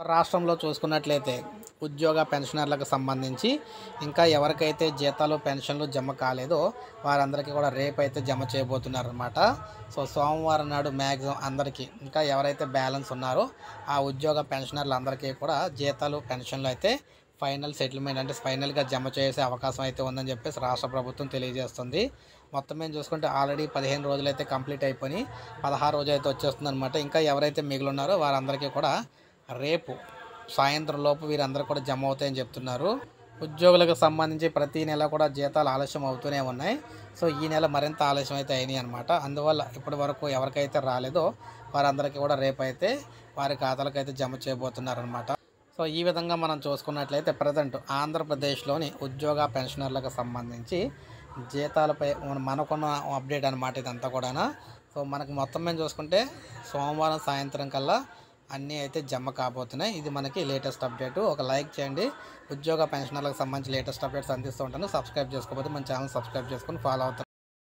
రాష్ట్రంలో చూసుకున్నట్లయితే ఉద్యోగ పెన్షనర్లకు సంబంధించి ఇంకా ఎవరికైతే జీతాలు పెన్షన్లు జమ కాలేదో వారందరికీ కూడా రేపు అయితే జమ చేయబోతున్నారు అనమాట సో సోమవారం నాడు మ్యాక్సిమం అందరికీ ఇంకా ఎవరైతే బ్యాలెన్స్ ఉన్నారో ఆ ఉద్యోగ పెన్షనర్లు అందరికీ కూడా జీతాలు పెన్షన్లు అయితే ఫైనల్ సెటిల్మెంట్ అంటే ఫైనల్గా జమ చేసే అవకాశం అయితే ఉందని చెప్పేసి రాష్ట్ర ప్రభుత్వం తెలియజేస్తుంది మొత్తం మేము చూసుకుంటే ఆల్రెడీ పదిహేను రోజులు అయితే కంప్లీట్ అయిపోయి పదహారు రోజు అయితే వచ్చేస్తుంది అనమాట ఇంకా ఎవరైతే మిగిలి ఉన్నారో వారందరికీ కూడా రేపు సాయంత్రం లోపు వీరందరూ కూడా జమ అవుతాయని చెప్తున్నారు ఉద్యోగులకు సంబంధించి ప్రతి నెల కూడా జీతాలు ఆలస్యం అవుతూనే ఉన్నాయి సో ఈ నెల మరింత ఆలస్యం అయితే అయినాయి అనమాట అందువల్ల ఇప్పటి వరకు ఎవరికైతే రాలేదో వారందరికీ కూడా రేపు అయితే వారి ఖాతాలకు అయితే జమ చేయబోతున్నారనమాట సో ఈ విధంగా మనం చూసుకున్నట్లయితే ప్రజెంట్ ఆంధ్రప్రదేశ్లోని ఉద్యోగ పెన్షనర్లకు సంబంధించి జీతాలపై మన- మనకున్న అప్డేట్ అనమాట ఇదంతా కూడా సో మనకు మొత్తం మీద చూసుకుంటే సోమవారం సాయంత్రం కల్లా అన్నీ అయితే జమ కాబోతున్నాయి ఇది మనకి లేటెస్ట్ అప్డేట్ ఒక లైక్ చేయండి ఉద్యోగ పెన్షనర్లకు సంబంధించి లేటెస్ట్ అప్డేట్స్ అందిస్తూ ఉంటాను సబ్స్క్రైబ్ చేసుకోకపోతే మన ఛానల్ సబ్స్క్రైబ్ చేసుకొని ఫాలో అవుతారు